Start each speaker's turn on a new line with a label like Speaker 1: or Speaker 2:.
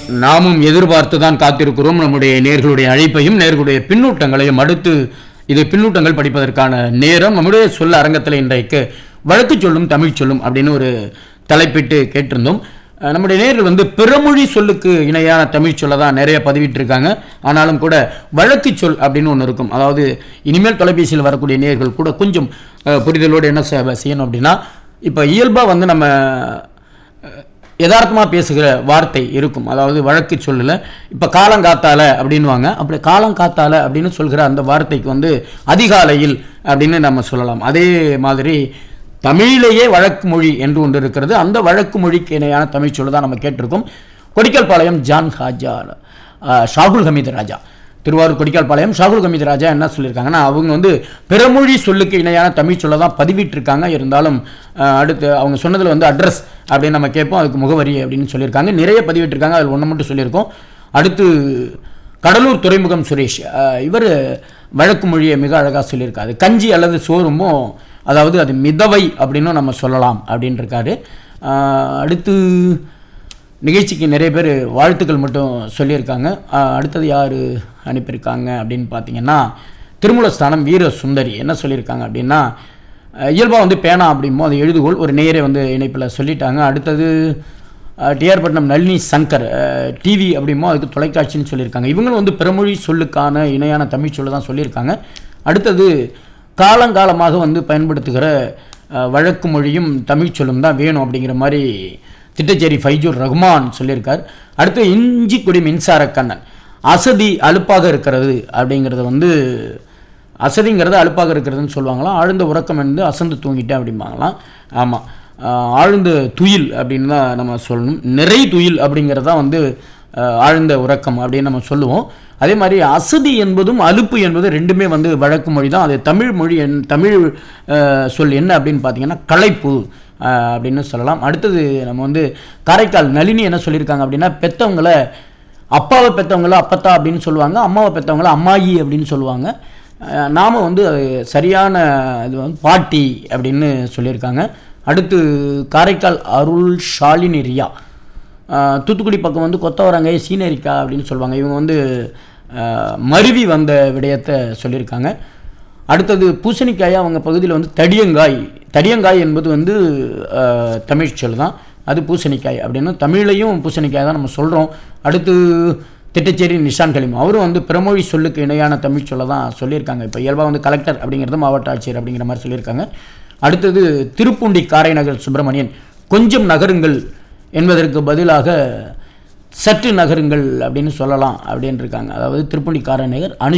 Speaker 1: நாமும் எதிர்பார்த்து தான் காத்திருக்கிறோம் நம்முடைய நேர்களுடைய அழைப்பையும் நேர்களுடைய பின்னூட்டங்களையும் அடுத்து இது பின்னூட்டங்கள் படிப்பதற்கான நேரம் நம்முடைய சொல்ல அரங்கத்தில் இன்றைக்கு வழக்கு சொல்லும் தமிழ் சொல்லும் அப்படின்னு ஒரு தலைப்பிட்டு கேட்டிருந்தோம் அஹ் நம்முடைய நேர்கள் வந்து பிறமொழி சொல்லுக்கு இணையான தமிழ் சொல்ல தான் நிறைய பதிவிட்டிருக்காங்க ஆனாலும் கூட வழக்கு சொல் அப்படின்னு ஒன்று இருக்கும் அதாவது இனிமேல் தொலைபேசியில் வரக்கூடிய நேர்கள் கூட கொஞ்சம் அஹ், புரிதலோடு என்ன செ- செய்யணும் அப்படின்னா இப்போ இயல்பாக வந்து நம்ம யதார்த்தமாக பேசுகிற வார்த்தை இருக்கும் அதாவது வழக்கு சொல்லல இப்போ காலங்காத்தால அப்படின்னுவாங்க அப்படி காலங்காத்தால அப்படின்னு சொல்கிற அந்த வார்த்தைக்கு வந்து அதிகாலையில் அப்படின்னு நம்ம சொல்லலாம் அதே மாதிரி தமிழிலேயே வழக்கு மொழி என்று ஒன்று இருக்கிறது அந்த வழக்கு மொழிக்கு இணையான தமிழ் சொல்ல தான் நம்ம கேட்டிருக்கோம் கொடிக்கல்பாளையம் ஜான் ஹாஜா அஹ், ஷாகுல் ஹமீது ராஜா திருவாரூர் கொடிக்கால்பாளையம் ஷாகுல் ஹமீது ராஜா என்ன சொல்லியிருக்காங்கன்னா அவங்க வந்து பிறமொழி சொல்லுக்கு இணையான தமிழ் சொல்ல தான் பதிவிட்டிருக்காங்க இருந்தாலும் அஹ், அடுத்து அவங்க சொன்னதில் வந்து அட்ரஸ் அப்படின்னு நம்ம கேட்போம் அதுக்கு முகவரி அப்படின்னு சொல்லியிருக்காங்க நிறைய பதிவிட்டிருக்காங்க அதில் ஒன்று மட்டும் சொல்லியிருக்கோம் அடுத்து கடலூர் துறைமுகம் சுரேஷ் அஹ், இவர் வழக்கு மொழியை மிக அழகாக சொல்லியிருக்காரு கஞ்சி அல்லது சோறுமோ அதாவது அது மிதவை அப்படின்னும் நம்ம சொல்லலாம் அப்படின்னு இருக்காரு அஹ், அடுத்து நிகழ்ச்சிக்கு நிறைய பேர் வாழ்த்துக்கள் மட்டும் சொல்லியிருக்காங்க அஹ் அடுத்தது யார் அனுப்பியிருக்காங்க அப்படின்னு பார்த்தீங்கன்னா திருமூலஸ்தானம் வீர சுந்தரி என்ன சொல்லியிருக்காங்க அப்படின்னா இயல்பாக வந்து பேனா அப்படிமோ அது எழுதுகோள் ஒரு நேரே வந்து இணைப்பில் சொல்லிட்டாங்க அடுத்தது டிஆர் பட்னம் நளினி சங்கர் டிவி அப்படிமோ அதுக்கு தொலைக்காட்சின்னு சொல்லியிருக்காங்க இவங்களும் வந்து பிறமொழி சொல்லுக்கான இணையான தமிழ் சொல்ல தான் சொல்லியிருக்காங்க அடுத்தது காலங்காலமாக வந்து பயன்படுத்துகிற அஹ், வழக்கு மொழியும் தமிழ் சொல்லும் தான் வேணும் அப்படிங்கிற மாதிரி திட்டச்சேரி ஃபைஜூர் ரஹ்மான் சொல்லியிருக்கார் அடுத்து இஞ்சிக்குடி மின்சார கண்ணன் அசதி அலுப்பாக இருக்கிறது அப்படிங்கிறது வந்து அசதிங்கிறது அலுப்பாக இருக்கிறதுன்னு சொல்லுவாங்களாம் ஆழ்ந்த உறக்கம் வந்து அசந்து தூங்கிட்டேன் அப்படிம்பாங்களாம் ஆமாம் ஆழ்ந்த துயில் அப்படின்னு தான் நம்ம சொல்லணும் நிறை துயில் அப்படிங்கிறது தான் வந்து ஆஹ், ஆழ்ந்த உறக்கம் அப்படின்னு நம்ம சொல்லுவோம் அதே மாதிரி அசதி என்பதும் அலுப்பு என்பது ரெண்டுமே வந்து வழக்கு மொழி தான் அது தமிழ் மொழி என் தமிழ் ஆஹ், சொல் என்ன அப்படின்னு பார்த்தீங்கன்னா களைப்பு ஆஹ், அப்படின்னு சொல்லலாம் அடுத்தது நம்ம வந்து காரைக்கால் நளினி என்ன சொல்லியிருக்காங்க அப்படின்னா பெத்தவங்கள அப்பாவை பெற்றவங்கள அப்பத்தா அப்படின்னு சொல்லுவாங்க அம்மாவை பெற்றவங்கள அம்மாயி அப்படின்னு சொல்லுவாங்க அஹ் நாம வந்து அது சரியான இது வந்து பாட்டி அப்படின்னு சொல்லியிருக்காங்க அடுத்து காரைக்கால் அருள் ஷாலினி ரியா அஹ் தூத்துக்குடி பக்கம் வந்து கொத்தவரங்காய் சீனரிக்கா அப்படின்னு சொல்லுவாங்க இவங்க வந்து அஹ், மருவி வந்த விடயத்தை சொல்லியிருக்காங்க அடுத்தது பூசணிக்காய் அவங்க பகுதியில் வந்து தடியங்காய் தடியங்காய் என்பது வந்து அஹ், தமிழ் சொல் தான் அது பூசணிக்காய் அப்படின்னு தமிழ்லையும் பூசணிக்காய் தான் நம்ம சொல்கிறோம் அடுத்து திட்டச்சேரி நிஷான் கலீம் அவரும் வந்து பிறமொழி சொல்லுக்கு இணையான தமிழ் சொல்ல தான் சொல்லியிருக்காங்க இப்போ இயல்பாக வந்து கலெக்டர் அப்படிங்கிறது மாவட்ட ஆட்சியர் அப்படிங்கிற மாதிரி சொல்லியிருக்காங்க அடுத்தது திருப்பூண்டி காரைநகர் சுப்பிரமணியன் கொஞ்சம் நகருங்கள் என்பதற்கு பதிலாக சற்று நகருங்கள் அப்படின்னு சொல்லலாம் அப்படின்னு இருக்காங்க அதாவது திருப்பூண்டி காரைநகர் அனு